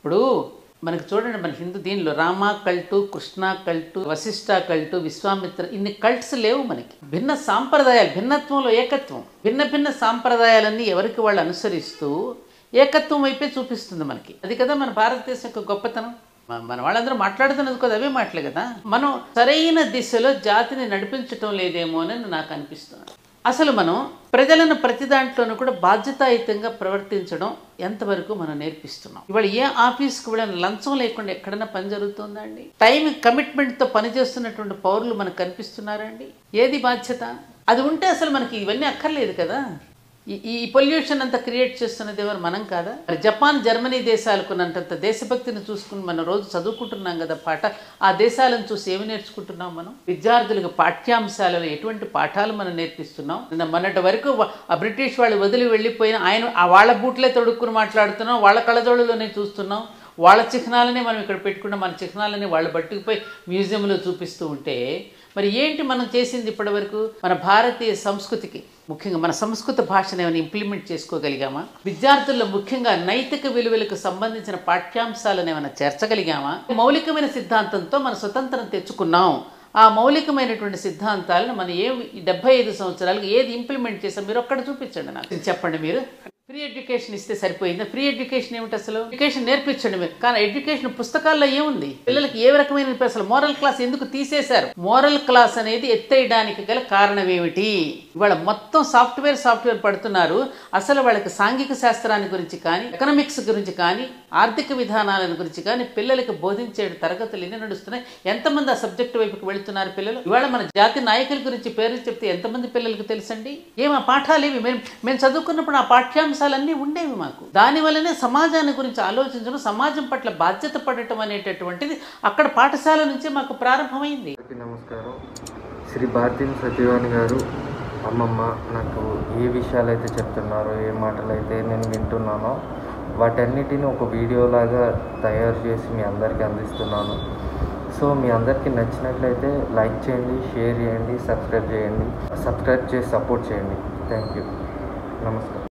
ఇప్పుడు మనకి చూడండి మన హిందూ దీనిలో రామ కల్టు కృష్ణ కల్టు వశిష్ఠ కల్టు విశ్వామిత్ర ఇన్ని కల్ట్స్ లేవు మనకి భిన్న సాంప్రదాయాలు భిన్నత్వంలో ఏకత్వం భిన్న భిన్న సాంప్రదాయాలన్నీ ఎవరికి వాళ్ళు అనుసరిస్తూ ఏకత్వం వైపే చూపిస్తుంది మనకి అది కదా మన భారతదేశం యొక్క గొప్పతనం మ- మన వాళ్ళందరూ మాట్లాడుతున్నది కదా అవే మాటలే కదా మనం సరైన దిశలో జాతిని నడిపించటం లేదేమో అని నాకు అనిపిస్తుంది అసలు మనం ప్రజలను ప్రతి దాంట్లోనూ కూడా బాధ్యతాయుతంగా ప్రవర్తించడం ఎంతవరకు మనం నేర్పిస్తున్నాం ఇవాళ ఏ ఆఫీస్కి వెళ్ళిన లంచం లేకుండా ఎక్కడైనా పని జరుగుతుందా అండి టైం కమిట్మెంట్తో పనిచేస్తున్నటువంటి పౌరులు మనకు కనిపిస్తున్నారా అండి ఏది బాధ్యత అది ఉంటే అసలు మనకి ఇవన్నీ అక్కర్లేదు కదా ఈ ఈ పొల్యూషన్ అంతా క్రియేట్ చేస్తున్నది ఎవరు మనం కాదా మరి జపాన్ జర్మనీ దేశాలకున్నంత దేశభక్తిని చూసుకుని మనం రోజు చదువుకుంటున్నాం కదా పాట ఆ దేశాలను చూసి ఏమి నేర్చుకుంటున్నాం మనం విద్యార్థులకు పాఠ్యాంశాలలో ఎటువంటి పాఠాలు మనం నేర్పిస్తున్నాం నిన్న మొన్నటి వరకు వ- ఆ బ్రిటిష్ వాళ్ళు వదిలి వెళ్ళిపోయిన ఆయన ఆ వాళ్ళ బూట్లే తొడుక్కుని మాట్లాడుతున్నాం వాళ్ళ కళ్ళజోళ్ళలోనే చూస్తున్నాం వాళ్ళ చిహ్నాలనే మనం ఇక్కడ పెట్టుకున్న మన చిహ్నాలని వాళ్ళు పట్టుకుపోయి మ్యూజియంలో చూపిస్తూ ఉంటే మరి ఏంటి మనం చేసింది ఇప్పటివరకు మన భారతీయ సంస్కృతికి ముఖ్యంగా మన సంస్కృత భాషను ఏమైనా ఇంప్లిమెంట్ చేసుకోగలిగామా విద్యార్థుల్లో ముఖ్యంగా నైతిక విలువలకు సంబంధించిన పాఠ్యాంశాలను ఏమైనా చేర్చగలిగామా మౌలికమైన సిద్ధాంతంతో మన స్వతంత్రం తెచ్చుకున్నాం ఆ మౌలికమైనటువంటి సిద్ధాంతాలను మనం ఏ డెబ్బై ఐదు సంవత్సరాలకు ఏది ఇంప్లిమెంట్ చేసాం మీరు ఒక్కడ చూపించండి నాకు చెప్పండి మీరు ఫ్రీ ఎడ్యుకేషన్ ఇస్తే సరిపోయిందా ఫ్రీ ఎడ్యుకేషన్ ఏమిటి అసలు ఎడ్యుకేషన్ నేర్పించండి మీరు కానీ ఎడ్యుకేషన్ పుస్తకాల్లో ఏముంది పిల్లలకి ఏ రకమైన అసలు మోరల్ క్లాస్ ఎందుకు తీసేశారు మోరల్ క్లాస్ అనేది ఎత్తేయడానికి గల కారణం ఏమిటి ఇవాళ మొత్తం సాఫ్ట్వేర్ సాఫ్ట్వేర్ పడుతున్నారు అసలు వాళ్ళకి సాంఘిక శాస్త్రాన్ని గురించి కానీ ఎకనామిక్స్ గురించి కానీ ఆర్థిక విధానాల గురించి కానీ పిల్లలకి బోధించే తరగతులు ఎన్ని నడుస్తున్నాయి ఎంతమంది ఆ సబ్జెక్ట్ వైపుకి వెళుతున్నారు పిల్లలు ఇవాళ మన జాతి నాయకుల గురించి పేరు చెప్తే ఎంతమంది పిల్లలకు తెలుసండి ఏం ఆ పాఠాలు ఏవి మేము మేము చదువుకున్నప్పుడు ఆ పాఠ్యాంశాలన్నీ ఉండేవి మాకు దానివల్లనే సమాజాన్ని గురించి ఆలోచించడం సమాజం పట్ల బాధ్యత పడటం అనేటటువంటిది అక్కడ పాఠశాల నుంచే మాకు ప్రారంభమైంది అందరికీ నమస్కారం శ్రీ భారతీయ సత్యవాణి గారు అమ్మమ్మ నాకు ఏ విషయాలు అయితే చెప్తున్నారో ఏ మాటలు అయితే నేను వింటున్నానో వాటన్నిటిని ఒక వీడియోలాగా తయారు చేసి మీ అందరికీ అందిస్తున్నాను సో మీ అందరికీ నచ్చినట్లయితే లైక్ చేయండి షేర్ చేయండి సబ్స్క్రైబ్ చేయండి సబ్స్క్రైబ్ చేసి సపోర్ట్ చేయండి థ్యాంక్ యూ నమస్కారం